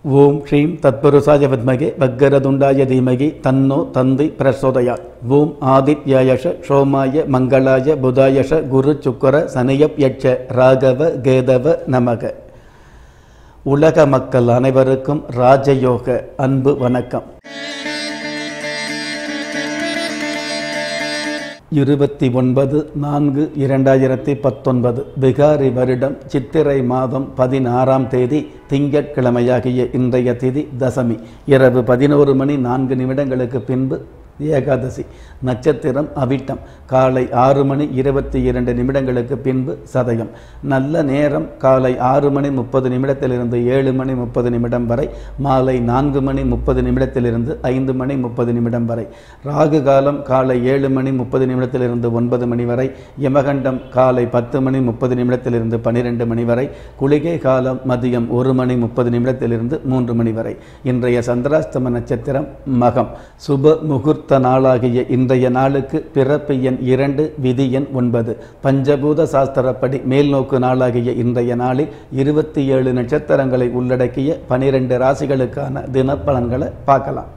ஓம் ஸ்ரீம் தத்புருஷாய வித்மகே வக்கரதுண்டாய தீமகி தன்னோ தந்தி பிரசோதயாத் ஓம் ஆதித்யாயஷ சோமாய மங்களாய புதாயஷ குரு சுக்கர சனியப் யட்ச ராகவ கேதவ நமக உலக மக்கள் அனைவருக்கும் ராஜயோக அன்பு வணக்கம் இருபத்தி ஒன்பது நான்கு இரண்டாயிரத்தி பத்தொன்பது பிகாரி வருடம் சித்திரை மாதம் பதினாறாம் தேதி திங்கட்கிழமையாகிய இன்றைய திதி தசமி இரவு பதினோரு மணி நான்கு நிமிடங்களுக்கு பின்பு ஏகாதசி நட்சத்திரம் அவிட்டம் காலை ஆறு மணி இருபத்தி இரண்டு நிமிடங்களுக்கு பின்பு சதயம் நல்ல நேரம் காலை ஆறு மணி முப்பது நிமிடத்திலிருந்து ஏழு மணி முப்பது நிமிடம் வரை மாலை நான்கு மணி முப்பது நிமிடத்திலிருந்து ஐந்து மணி முப்பது நிமிடம் வரை ராகு காலம் காலை ஏழு மணி முப்பது நிமிடத்திலிருந்து ஒன்பது மணி வரை யமகண்டம் காலை பத்து மணி முப்பது நிமிடத்திலிருந்து பன்னிரெண்டு மணி வரை குளிகை காலம் மதியம் ஒரு மணி முப்பது நிமிடத்திலிருந்து மூன்று மணி வரை இன்றைய சந்திராஸ்தம நட்சத்திரம் மகம் சுப முகூர்த்த நாளாகிய இன்றைய நாளுக்கு பிறப்பு எண் இரண்டு விதி எண் ஒன்பது பஞ்சபூத சாஸ்திரப்படி மேல்நோக்கு நாளாகிய இன்றைய நாளில் இருபத்தி ஏழு நட்சத்திரங்களை உள்ளடக்கிய பனிரெண்டு ராசிகளுக்கான தினப்பலன்களை பார்க்கலாம்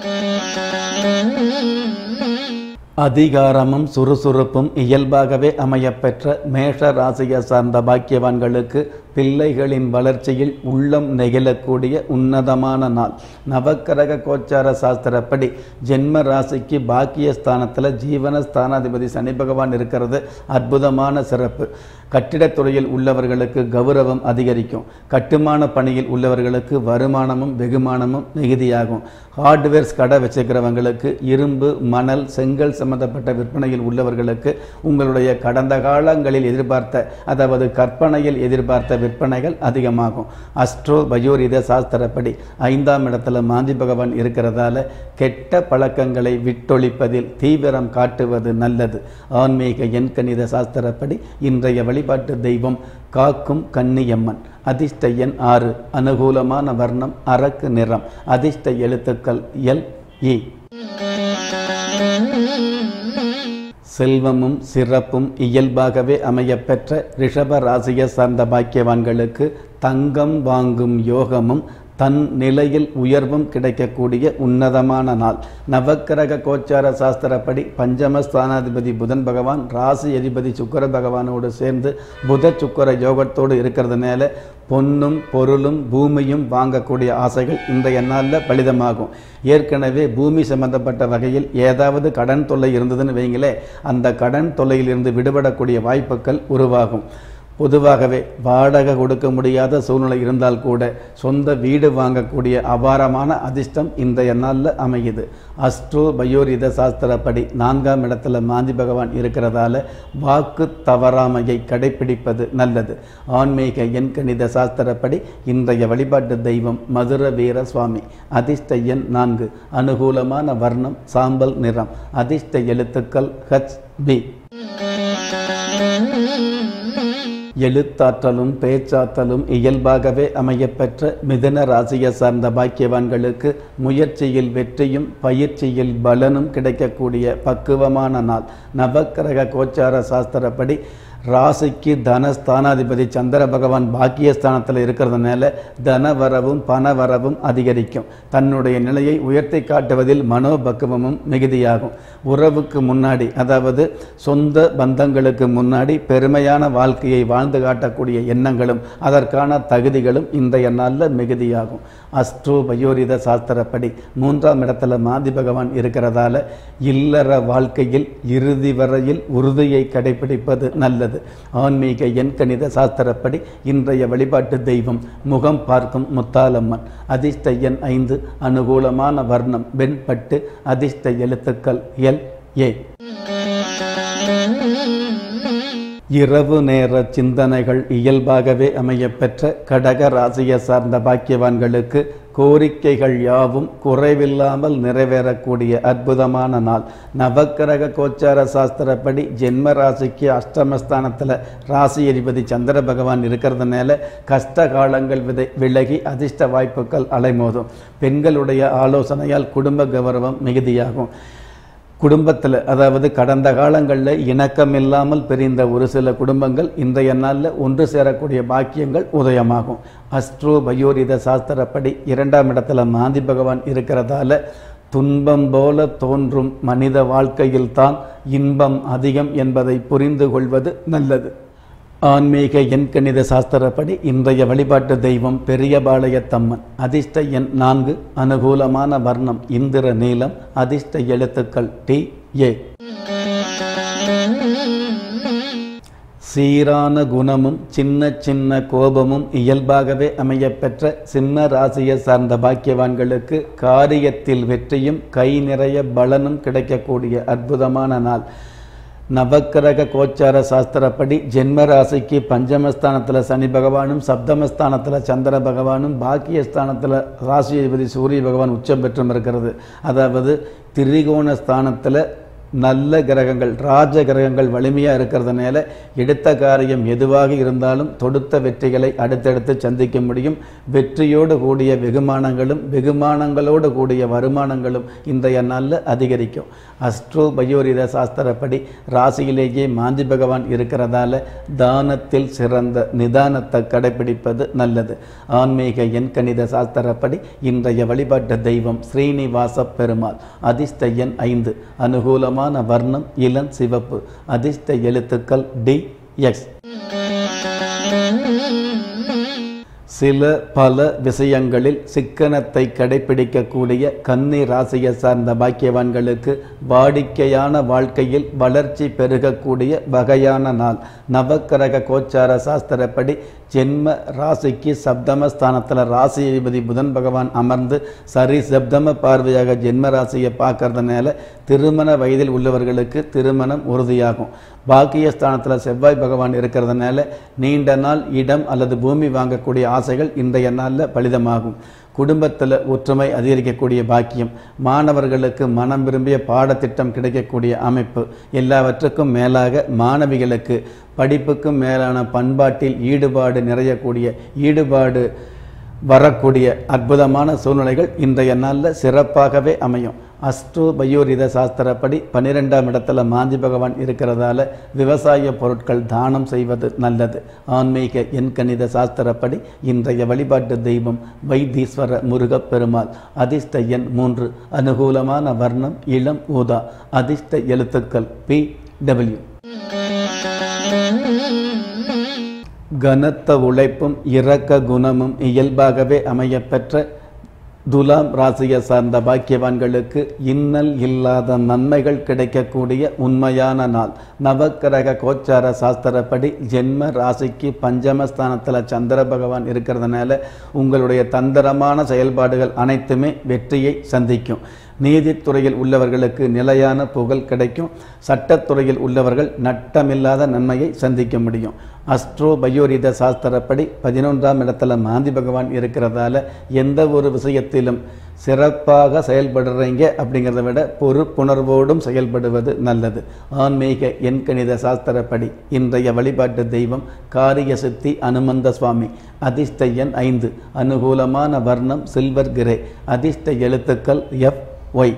அதிகாரமும் சுறுசுறுப்பும் இயல்பாகவே அமையப்பெற்ற மேஷ ராசியை சார்ந்த பாக்கியவான்களுக்கு பிள்ளைகளின் வளர்ச்சியில் உள்ளம் நெகிழக்கூடிய உன்னதமான நாள் நவக்கிரக கோச்சார சாஸ்திரப்படி ஜென்ம ராசிக்கு பாக்கிய ஸ்தானத்தில் ஜீவன ஸ்தானாதிபதி சனி பகவான் இருக்கிறது அற்புதமான சிறப்பு கட்டிடத்துறையில் உள்ளவர்களுக்கு கௌரவம் அதிகரிக்கும் கட்டுமான பணியில் உள்ளவர்களுக்கு வருமானமும் வெகுமானமும் மிகுதியாகும் ஹார்ட்வேர்ஸ் கடை வச்சுக்கிறவங்களுக்கு இரும்பு மணல் செங்கல் சம்பந்தப்பட்ட விற்பனையில் உள்ளவர்களுக்கு உங்களுடைய கடந்த காலங்களில் எதிர்பார்த்த அதாவது கற்பனையில் எதிர்பார்த்த விற்பனைகள் அதிகமாகும் அஸ்ட்ரோ பயோரித சாஸ்திரப்படி ஐந்தாம் இடத்துல மாந்தி பகவான் இருக்கிறதால கெட்ட பழக்கங்களை விட்டொழிப்பதில் தீவிரம் காட்டுவது நல்லது ஆன்மீக எண்கணித சாஸ்திரப்படி இன்றைய வழிபாட்டு தெய்வம் காக்கும் கன்னியம்மன் அதிர்ஷ்ட எண் ஆறு அனுகூலமான வர்ணம் அரக்கு நிறம் அதிர்ஷ்ட எழுத்துக்கள் எல் இ செல்வமும் சிறப்பும் இயல்பாகவே அமையப்பெற்ற ரிஷப ராசியை சார்ந்த பாக்கியவான்களுக்கு தங்கம் வாங்கும் யோகமும் தன் நிலையில் உயர்வும் கிடைக்கக்கூடிய உன்னதமான நாள் நவக்கிரக கோச்சார சாஸ்திரப்படி பஞ்சமஸ்தானாதிபதி புதன் பகவான் ராசி அதிபதி சுக்கர பகவானோடு சேர்ந்து புத சுக்கர யோகத்தோடு இருக்கிறதுனால பொன்னும் பொருளும் பூமியும் வாங்கக்கூடிய ஆசைகள் இன்றைய நாளில் பலிதமாகும் ஏற்கனவே பூமி சம்பந்தப்பட்ட வகையில் ஏதாவது கடன் தொல்லை இருந்ததுன்னு வைங்களே அந்த கடன் தொல்லையிலிருந்து விடுபடக்கூடிய வாய்ப்புகள் உருவாகும் பொதுவாகவே வாடகை கொடுக்க முடியாத சூழ்நிலை இருந்தால் கூட சொந்த வீடு வாங்கக்கூடிய அபாரமான அதிர்ஷ்டம் இன்றைய நாளில் அமையுது அஸ்ட்ரோ பயோரித சாஸ்திரப்படி நான்காம் இடத்துல மாந்தி பகவான் இருக்கிறதால வாக்கு தவறாமையை கடைபிடிப்பது நல்லது ஆன்மீக எண்கணித சாஸ்திரப்படி இன்றைய வழிபாட்டு தெய்வம் மதுர வீர சுவாமி அதிர்ஷ்ட எண் நான்கு அனுகூலமான வர்ணம் சாம்பல் நிறம் அதிர்ஷ்ட எழுத்துக்கள் ஹச் பி எழுத்தாற்றலும் பேச்சாற்றலும் இயல்பாகவே அமையப்பெற்ற மிதன ராசியை சார்ந்த பாக்கியவான்களுக்கு முயற்சியில் வெற்றியும் பயிற்சியில் பலனும் கிடைக்கக்கூடிய பக்குவமான நாள் நவக்கிரக கோச்சார சாஸ்திரப்படி ராசிக்கு தனஸ்தானாதிபதி சந்திர பகவான் பாக்கியஸ்தானத்தில் இருக்கிறதுனால தனவரவும் பணவரவும் அதிகரிக்கும் தன்னுடைய நிலையை உயர்த்தி காட்டுவதில் மனோபக்குவமும் மிகுதியாகும் உறவுக்கு முன்னாடி அதாவது சொந்த பந்தங்களுக்கு முன்னாடி பெருமையான வாழ்க்கையை வாழ்ந்து காட்டக்கூடிய எண்ணங்களும் அதற்கான தகுதிகளும் இன்றைய நாளில் மிகுதியாகும் அஸ்ட்ரோ பயோரித சாஸ்திரப்படி மூன்றாம் இடத்துல மாதி பகவான் இருக்கிறதால இல்லற வாழ்க்கையில் இறுதி வரையில் உறுதியை கடைபிடிப்பது நல்லது ஆன்மீக எண்கணித சாஸ்திரப்படி இன்றைய வழிபாட்டு தெய்வம் முகம் பார்க்கும் முத்தாலம்மன் அதிர்ஷ்ட எண் ஐந்து அனுகூலமான வர்ணம் வெண்பட்டு அதிர்ஷ்ட எழுத்துக்கள் எல் ஏ இரவு நேர சிந்தனைகள் இயல்பாகவே அமையப்பெற்ற கடக ராசியை சார்ந்த பாக்கியவான்களுக்கு கோரிக்கைகள் யாவும் குறைவில்லாமல் நிறைவேறக்கூடிய அற்புதமான நாள் நவக்கிரக கோச்சார சாஸ்திரப்படி ஜென்ம ராசிக்கு அஷ்டமஸ்தானத்தில் ராசி அதிபதி சந்திர பகவான் இருக்கிறதுனால கஷ்ட காலங்கள் விதை விலகி அதிர்ஷ்ட வாய்ப்புகள் அலைமோதும் பெண்களுடைய ஆலோசனையால் குடும்ப கௌரவம் மிகுதியாகும் குடும்பத்தில் அதாவது கடந்த காலங்களில் இணக்கம் இல்லாமல் பிரிந்த ஒரு சில குடும்பங்கள் இன்றைய நாளில் ஒன்று சேரக்கூடிய பாக்கியங்கள் உதயமாகும் அஸ்ட்ரோ பயோரித சாஸ்திரப்படி இரண்டாம் இடத்துல மாந்தி பகவான் இருக்கிறதால துன்பம் போல தோன்றும் மனித வாழ்க்கையில்தான் இன்பம் அதிகம் என்பதை புரிந்து கொள்வது நல்லது ஆன்மீக எண்கணித சாஸ்திரப்படி இன்றைய வழிபாட்டு தெய்வம் பெரியபாளையத்தம்மன் அதிர்ஷ்ட எண் நான்கு அனுகூலமான வர்ணம் இந்திர நீலம் அதிர்ஷ்ட எழுத்துக்கள் டி ஏ சீரான குணமும் சின்ன சின்ன கோபமும் இயல்பாகவே அமையப்பெற்ற சிம்ம ராசியை சார்ந்த பாக்கியவான்களுக்கு காரியத்தில் வெற்றியும் கை நிறைய பலனும் கிடைக்கக்கூடிய அற்புதமான நாள் நவக்கிரக கோச்சார சாஸ்திரப்படி ஜென்ம ராசிக்கு பஞ்சமஸ்தானத்தில் சனி பகவானும் சப்தமஸ்தானத்தில் சந்திர பகவானும் பாக்கியஸ்தானத்தில் ராசி அதிபதி சூரிய பகவான் உச்சம் பெற்றும் இருக்கிறது அதாவது திரிகோண ஸ்தானத்தில் நல்ல கிரகங்கள் ராஜ கிரகங்கள் வலிமையாக இருக்கிறதுனால எடுத்த காரியம் எதுவாக இருந்தாலும் தொடுத்த வெற்றிகளை அடுத்தடுத்து சந்திக்க முடியும் வெற்றியோடு கூடிய வெகுமானங்களும் வெகுமானங்களோடு கூடிய வருமானங்களும் இன்றைய நாளில் அதிகரிக்கும் அஸ்ட்ரோ பயோரித சாஸ்திரப்படி ராசியிலேயே மாந்தி பகவான் இருக்கிறதால தானத்தில் சிறந்த நிதானத்தை கடைபிடிப்பது நல்லது ஆன்மீக எண் கணித சாஸ்திரப்படி இன்றைய வழிபாட்டு தெய்வம் ஸ்ரீனிவாச பெருமாள் அதிர்ஷ்ட எண் ஐந்து அனுகூலமான வர்ணம் இளம் சிவப்பு அதிர்ஷ்ட எழுத்துக்கள் டி எக்ஸ் சில பல விஷயங்களில் சிக்கனத்தை கடைபிடிக்கக்கூடிய கன்னி ராசியை சார்ந்த பாக்கியவான்களுக்கு வாடிக்கையான வாழ்க்கையில் வளர்ச்சி பெருகக்கூடிய வகையான நாள் நவக்கிரக கோச்சார சாஸ்திரப்படி ஜென்ம ராசிக்கு சப்தமஸ்தானத்தில் ராசி அதிபதி புதன் பகவான் அமர்ந்து சரி சப்தம பார்வையாக ஜென்ம ராசியை பார்க்கறதுனால திருமண வயதில் உள்ளவர்களுக்கு திருமணம் உறுதியாகும் பாக்கியஸ்தானத்தில் செவ்வாய் பகவான் இருக்கிறதுனால நீண்ட நாள் இடம் அல்லது பூமி வாங்கக்கூடிய ஆசைகள் இன்றைய நாளில் பலிதமாகும் குடும்பத்தில் ஒற்றுமை அதிகரிக்கக்கூடிய பாக்கியம் மாணவர்களுக்கு மனம் விரும்பிய பாடத்திட்டம் கிடைக்கக்கூடிய அமைப்பு எல்லாவற்றுக்கும் மேலாக மாணவிகளுக்கு படிப்புக்கும் மேலான பண்பாட்டில் ஈடுபாடு நிறையக்கூடிய ஈடுபாடு வரக்கூடிய அற்புதமான சூழ்நிலைகள் இன்றைய நாளில் சிறப்பாகவே அமையும் அஸ்ட்ரோ பயோரித சாஸ்திரப்படி பன்னிரெண்டாம் இடத்துல மாந்தி பகவான் இருக்கிறதால விவசாய பொருட்கள் தானம் செய்வது நல்லது ஆன்மீக எண்கணித சாஸ்திரப்படி இன்றைய வழிபாட்டு தெய்வம் வைத்தீஸ்வர முருகப் பெருமாள் அதிர்ஷ்ட எண் மூன்று அனுகூலமான வர்ணம் இளம் ஊதா அதிர்ஷ்ட எழுத்துக்கள் பி டபிள்யூ கனத்த உழைப்பும் இரக்க குணமும் இயல்பாகவே அமையப்பெற்ற துலாம் ராசியை சார்ந்த பாக்கியவான்களுக்கு இன்னல் இல்லாத நன்மைகள் கிடைக்கக்கூடிய உண்மையான நாள் நவக்கிரக கோச்சார சாஸ்திரப்படி ஜென்ம ராசிக்கு பஞ்சமஸ்தானத்தில் சந்திர பகவான் இருக்கிறதுனால உங்களுடைய தந்திரமான செயல்பாடுகள் அனைத்துமே வெற்றியை சந்திக்கும் நீதித்துறையில் உள்ளவர்களுக்கு நிலையான புகழ் கிடைக்கும் சட்டத்துறையில் உள்ளவர்கள் நட்டமில்லாத நன்மையை சந்திக்க முடியும் அஸ்ட்ரோ பயோரித சாஸ்திரப்படி பதினொன்றாம் இடத்துல மாந்தி பகவான் இருக்கிறதால எந்த ஒரு விஷயத்திலும் சிறப்பாக செயல்படுறீங்க அப்படிங்கிறத விட பொறுப்புணர்வோடும் செயல்படுவது நல்லது ஆன்மீக எண்கணித சாஸ்திரப்படி இன்றைய வழிபாட்டு தெய்வம் காரிய சித்தி அனுமந்த சுவாமி அதிர்ஷ்ட எண் ஐந்து அனுகூலமான வர்ணம் சில்வர் கிரே அதிர்ஷ்ட எழுத்துக்கள் எஃப் ஒய்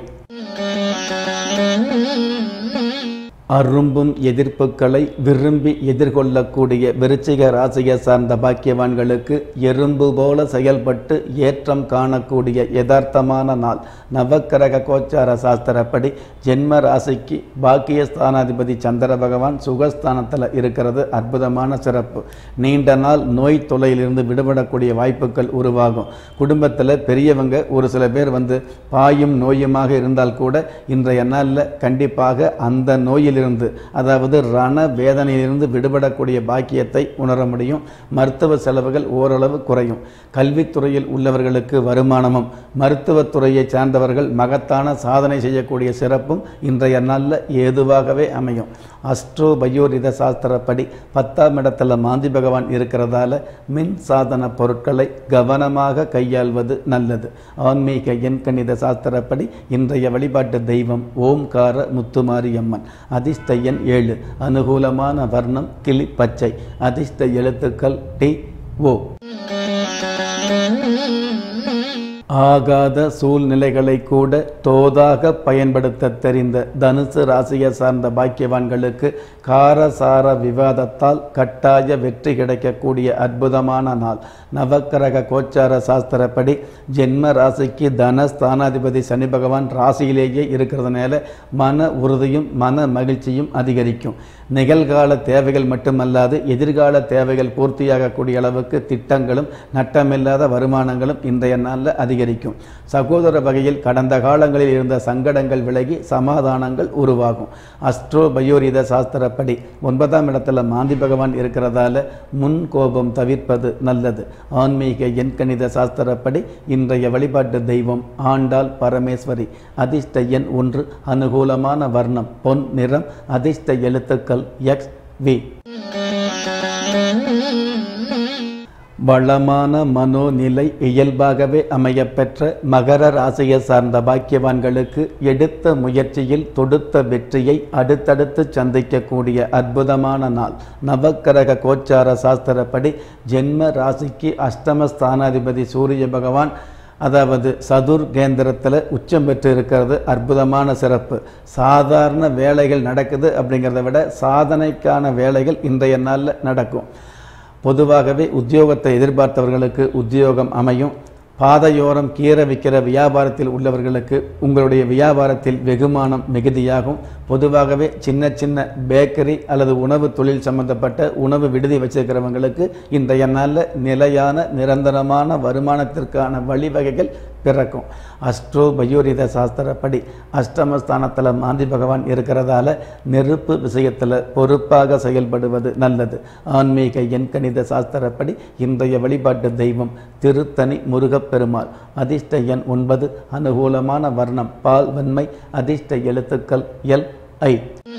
அரும்பும் எதிர்ப்புகளை விரும்பி எதிர்கொள்ளக்கூடிய விருச்சிக ராசியை சார்ந்த பாக்கியவான்களுக்கு எறும்பு போல செயல்பட்டு ஏற்றம் காணக்கூடிய யதார்த்தமான நாள் நவக்கிரக கோச்சார சாஸ்திரப்படி ஜென்ம ராசிக்கு பாக்கியஸ்தானாதிபதி சந்திர பகவான் சுகஸ்தானத்தில் இருக்கிறது அற்புதமான சிறப்பு நீண்ட நாள் நோய் தொலையிலிருந்து விடுபடக்கூடிய வாய்ப்புகள் உருவாகும் குடும்பத்தில் பெரியவங்க ஒரு சில பேர் வந்து பாயும் நோயுமாக இருந்தால் கூட இன்றைய நாளில் கண்டிப்பாக அந்த நோயில் இருந்து அதாவது ரண வேதனையிலிருந்து விடுபடக்கூடிய பாக்கியத்தை உணர முடியும் மருத்துவ செலவுகள் ஓரளவு குறையும் கல்வித்துறையில் உள்ளவர்களுக்கு வருமானமும் மருத்துவத்துறையை சார்ந்தவர்கள் மகத்தான சாதனை செய்யக்கூடிய சிறப்பும் இன்றைய நாளில் ஏதுவாகவே அமையும் அஸ்ட்ரோ பயோரித சாஸ்திரப்படி பத்தாம் இடத்துல மாந்தி பகவான் இருக்கிறதால மின் சாதன பொருட்களை கவனமாக கையாள்வது நல்லது ஆன்மீக எண்கணித சாஸ்திரப்படி இன்றைய வழிபாட்டு தெய்வம் ஓம்கார முத்துமாரியம்மன் அதிர்ஷ்ட எண் ஏழு அனுகூலமான வர்ணம் கிளி பச்சை அதிர்ஷ்ட எழுத்துக்கள் டி ஓ ஆகாத சூழ்நிலைகளை கூட தோதாக பயன்படுத்த தெரிந்த தனுசு ராசியை சார்ந்த பாக்கியவான்களுக்கு காரசார விவாதத்தால் கட்டாய வெற்றி கிடைக்கக்கூடிய அற்புதமான நாள் நவக்கிரக கோச்சார சாஸ்திரப்படி ஜென்ம ராசிக்கு தன ஸ்தானாதிபதி சனி பகவான் ராசியிலேயே இருக்கிறதுனால மன உறுதியும் மன மகிழ்ச்சியும் அதிகரிக்கும் நிகழ்கால தேவைகள் மட்டுமல்லாது எதிர்கால தேவைகள் பூர்த்தியாகக்கூடிய அளவுக்கு திட்டங்களும் நட்டமில்லாத வருமானங்களும் இன்றைய நாளில் அதிகரிக்கும் சகோதர வகையில் கடந்த காலங்களில் இருந்த சங்கடங்கள் விலகி சமாதானங்கள் உருவாகும் அஸ்ட்ரோ பயோரித சாஸ்திரப்படி ஒன்பதாம் இடத்துல மாந்தி பகவான் இருக்கிறதால முன் கோபம் தவிர்ப்பது நல்லது ஆன்மீக எண்கணித சாஸ்திரப்படி இன்றைய வழிபாட்டு தெய்வம் ஆண்டாள் பரமேஸ்வரி அதிர்ஷ்ட எண் ஒன்று அனுகூலமான வர்ணம் பொன் நிறம் அதிர்ஷ்ட எழுத்துக்கள் எக்ஸ் வி வளமான மனோநிலை இயல்பாகவே அமையப்பெற்ற மகர ராசியை சார்ந்த பாக்கியவான்களுக்கு எடுத்த முயற்சியில் தொடுத்த வெற்றியை அடுத்தடுத்து சந்திக்கக்கூடிய அற்புதமான நாள் நவக்கிரக கோச்சார சாஸ்திரப்படி ஜென்ம ராசிக்கு அஷ்டம ஸ்தானாதிபதி சூரிய பகவான் அதாவது சதுர் கேந்திரத்தில் உச்சம் பெற்று இருக்கிறது அற்புதமான சிறப்பு சாதாரண வேலைகள் நடக்குது அப்படிங்கிறத விட சாதனைக்கான வேலைகள் இன்றைய நாளில் நடக்கும் பொதுவாகவே உத்தியோகத்தை எதிர்பார்த்தவர்களுக்கு உத்தியோகம் அமையும் பாதையோரம் கீரை விற்கிற வியாபாரத்தில் உள்ளவர்களுக்கு உங்களுடைய வியாபாரத்தில் வெகுமானம் மிகுதியாகும் பொதுவாகவே சின்ன சின்ன பேக்கரி அல்லது உணவு தொழில் சம்பந்தப்பட்ட உணவு விடுதி வச்சிருக்கிறவங்களுக்கு இன்றைய நாளில் நிலையான நிரந்தரமான வருமானத்திற்கான வழிவகைகள் பிறக்கும் அஸ்ட்ரோ பயோரித சாஸ்திரப்படி அஷ்டமஸ்தானத்தில் மாந்தி பகவான் இருக்கிறதால நெருப்பு விஷயத்தில் பொறுப்பாக செயல்படுவது நல்லது ஆன்மீக எண்கணித சாஸ்திரப்படி இன்றைய வழிபாட்டு தெய்வம் திருத்தணி முருகப்பெருமாள் அதிர்ஷ்ட எண் ஒன்பது அனுகூலமான வர்ணம் பால் வெண்மை அதிர்ஷ்ட எழுத்துக்கள் எல் ஐ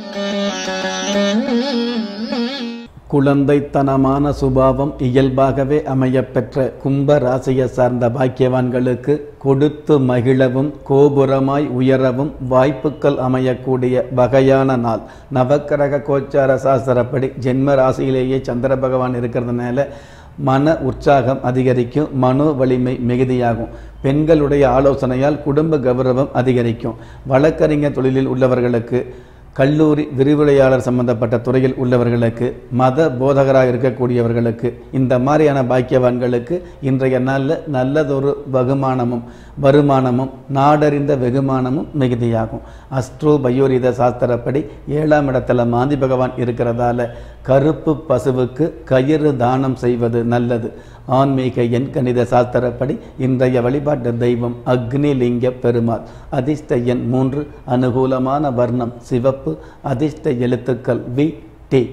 குழந்தைத்தனமான சுபாவம் இயல்பாகவே அமையப்பெற்ற கும்ப ராசியை சார்ந்த பாக்கியவான்களுக்கு கொடுத்து மகிழவும் கோபுரமாய் உயரவும் வாய்ப்புகள் அமையக்கூடிய வகையான நாள் நவக்கிரக கோச்சார சாஸ்திரப்படி ஜென்ம ராசியிலேயே சந்திர பகவான் இருக்கிறதுனால மன உற்சாகம் அதிகரிக்கும் மனோ வலிமை மிகுதியாகும் பெண்களுடைய ஆலோசனையால் குடும்ப கௌரவம் அதிகரிக்கும் வழக்கறிஞர் தொழிலில் உள்ளவர்களுக்கு கல்லூரி விரிவுரையாளர் சம்பந்தப்பட்ட துறையில் உள்ளவர்களுக்கு மத போதகராக இருக்கக்கூடியவர்களுக்கு இந்த மாதிரியான பாக்கியவான்களுக்கு இன்றைய நாளில் நல்லதொரு வகுமானமும் வருமானமும் நாடறிந்த வெகுமானமும் மிகுதியாகும் அஸ்ட்ரோ பயோரித சாஸ்திரப்படி ஏழாம் இடத்துல மாந்தி பகவான் இருக்கிறதால கருப்பு பசுவுக்கு கயிறு தானம் செய்வது நல்லது ஆன்மீக எண்கணித சாஸ்திரப்படி இன்றைய வழிபாட்டு தெய்வம் அக்னிலிங்க பெருமாள் அதிர்ஷ்ட எண் மூன்று அனுகூலமான வர்ணம் சிவப்பு அதிர்ஷ்ட எழுத்துக்கள் வி டி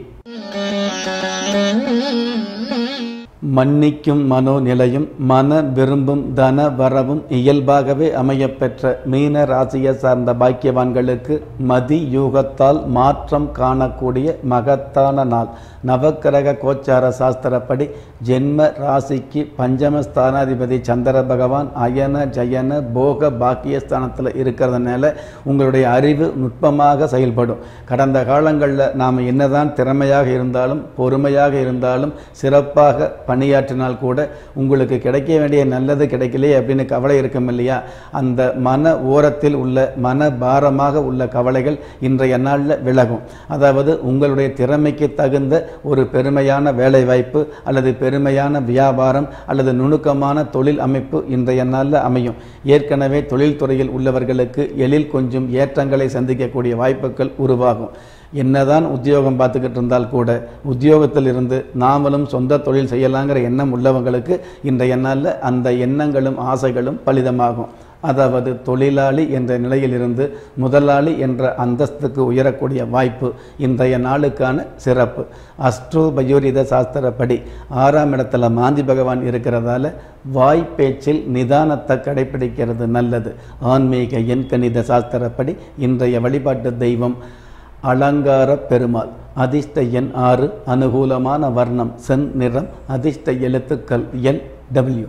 மன்னிக்கும் மனோநிலையும் மன விரும்பும் தன வரவும் இயல்பாகவே அமையப்பெற்ற மீன ராசியை சார்ந்த பாக்கியவான்களுக்கு மதி யூகத்தால் மாற்றம் காணக்கூடிய மகத்தான நாள் நவக்கிரக கோச்சார சாஸ்திரப்படி ஜென்ம ராசிக்கு பஞ்சம ஸ்தானாதிபதி சந்திர பகவான் அயன ஜயன போக பாக்கியஸ்தானத்தில் இருக்கிறதுனால உங்களுடைய அறிவு நுட்பமாக செயல்படும் கடந்த காலங்களில் நாம் என்னதான் திறமையாக இருந்தாலும் பொறுமையாக இருந்தாலும் சிறப்பாக பணியாற்றினால் கூட உங்களுக்கு கிடைக்க வேண்டிய நல்லது கிடைக்கலையே அப்படின்னு கவலை இருக்கும் இல்லையா அந்த மன ஓரத்தில் உள்ள மன பாரமாக உள்ள கவலைகள் இன்றைய நாளில் விலகும் அதாவது உங்களுடைய திறமைக்கு தகுந்த ஒரு பெருமையான வேலைவாய்ப்பு அல்லது பெருமையான வியாபாரம் அல்லது நுணுக்கமான தொழில் அமைப்பு இன்றைய நாளில் அமையும் ஏற்கனவே தொழில்துறையில் உள்ளவர்களுக்கு எழில் கொஞ்சம் ஏற்றங்களை சந்திக்கக்கூடிய வாய்ப்புகள் உருவாகும் என்னதான் உத்தியோகம் பார்த்துக்கிட்டு இருந்தால் கூட உத்தியோகத்தில் இருந்து நாமளும் சொந்த தொழில் செய்யலாங்கிற எண்ணம் உள்ளவங்களுக்கு இன்றைய நாளில் அந்த எண்ணங்களும் ஆசைகளும் பலிதமாகும் அதாவது தொழிலாளி என்ற நிலையிலிருந்து முதலாளி என்ற அந்தஸ்துக்கு உயரக்கூடிய வாய்ப்பு இன்றைய நாளுக்கான சிறப்பு அஸ்ட்ரோ பயோரித சாஸ்திரப்படி ஆறாம் இடத்துல மாந்தி பகவான் இருக்கிறதால வாய் பேச்சில் நிதானத்தை கடைபிடிக்கிறது நல்லது ஆன்மீக எண்கணித சாஸ்திரப்படி இன்றைய வழிபாட்டு தெய்வம் அலங்கார பெருமாள் அதிர்ஷ்ட எண் ஆறு அனுகூலமான வர்ணம் சென் நிறம் அதிர்ஷ்ட எழுத்துக்கள் எல் டபிள்யூ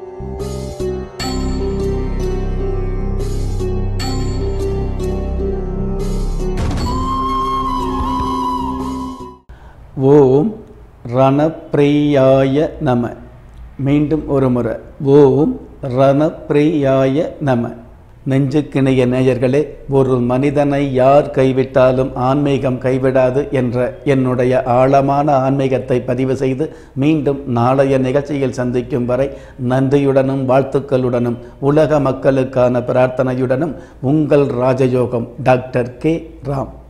ஓம் ரணப்பிரியாய நம மீண்டும் ஒரு முறை ஓம் ரணப்பிரியாய நம நெஞ்சுக்கிணைய நேயர்களே ஒரு மனிதனை யார் கைவிட்டாலும் ஆன்மீகம் கைவிடாது என்ற என்னுடைய ஆழமான ஆன்மீகத்தை பதிவு செய்து மீண்டும் நாளைய நிகழ்ச்சியில் சந்திக்கும் வரை நன்றியுடனும் வாழ்த்துக்களுடனும் உலக மக்களுக்கான பிரார்த்தனையுடனும் உங்கள் ராஜயோகம் டாக்டர் கே ராம்